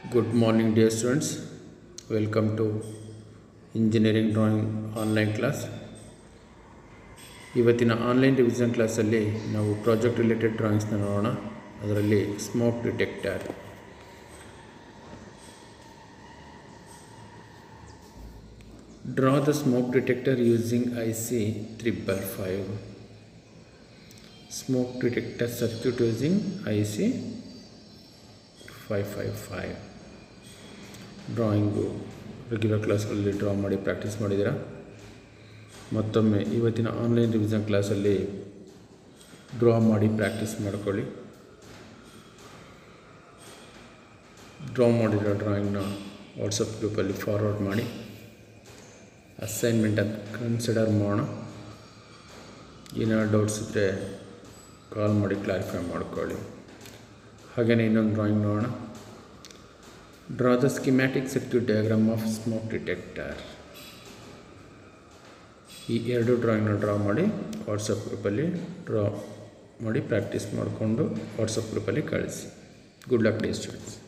Good morning, dear students. Welcome to engineering drawing online class ಇವತ್ತಿನ online revision ಕ್ಲಾಸಲ್ಲಿ ನಾವು project related ಡ್ರಾಯಿಂಗ್ಸ್ನ ನೋಡೋಣ ಅದರಲ್ಲಿ smoke detector draw the smoke detector using I C triple five smoke detector circuit using I C five five five drawing regular ಕ್ಲಾಸ್ಗಳಲ್ಲಿ draw ಮಾಡಿ practice ಮಾಡಿದ್ದೀರಾ ಮತ್ತೊಮ್ಮೆ ಇವತ್ತಿನ ಆನ್ಲೈನ್ ರಿವಿಷನ್ ಕ್ಲಾಸಲ್ಲಿ ಡ್ರಾ ಮಾಡಿ ಪ್ರಾಕ್ಟೀಸ್ ಮಾಡ್ಕೊಳ್ಳಿ ಡ್ರಾ ಮಾಡಿರೋ ಡ್ರಾಯಿಂಗ್ನ ವಾಟ್ಸಪ್ ಗ್ರೂಪಲ್ಲಿ ಫಾರ್ವರ್ಡ್ ಮಾಡಿ ಅಸೈನ್ಮೆಂಟ್ ಅಂತ ಕನ್ಸಿಡರ್ ಮಾಡೋಣ ಏನಾದ್ರು ಡೌಟ್ಸ್ ಇದ್ದರೆ ಕಾಲ್ ಮಾಡಿ ಕ್ಲಾರಿಫೈ ಮಾಡ್ಕೊಳ್ಳಿ ಹಾಗೆಯೇ ಇನ್ನೊಂದು ಡ್ರಾಯಿಂಗ್ ನೋಡೋಣ draw the schematic circuit diagram of smoke detector ಈ ಎರಡು ಡ್ರಾಯಿಂಗ್ನ ಡ್ರಾ ಮಾಡಿ ವಾಟ್ಸಪ್ ಗ್ರೂಪಲ್ಲಿ ಡ್ರಾ ಮಾಡಿ ಪ್ರಾಕ್ಟೀಸ್ ಮಾಡಿಕೊಂಡು ವಾಟ್ಸಪ್ ಗ್ರೂಪಲ್ಲಿ ಕಳಿಸಿ ಗುಡ್ ಲಕ್ ಡೇ ಸ್ಟೂಡೆಂಟ್ಸ್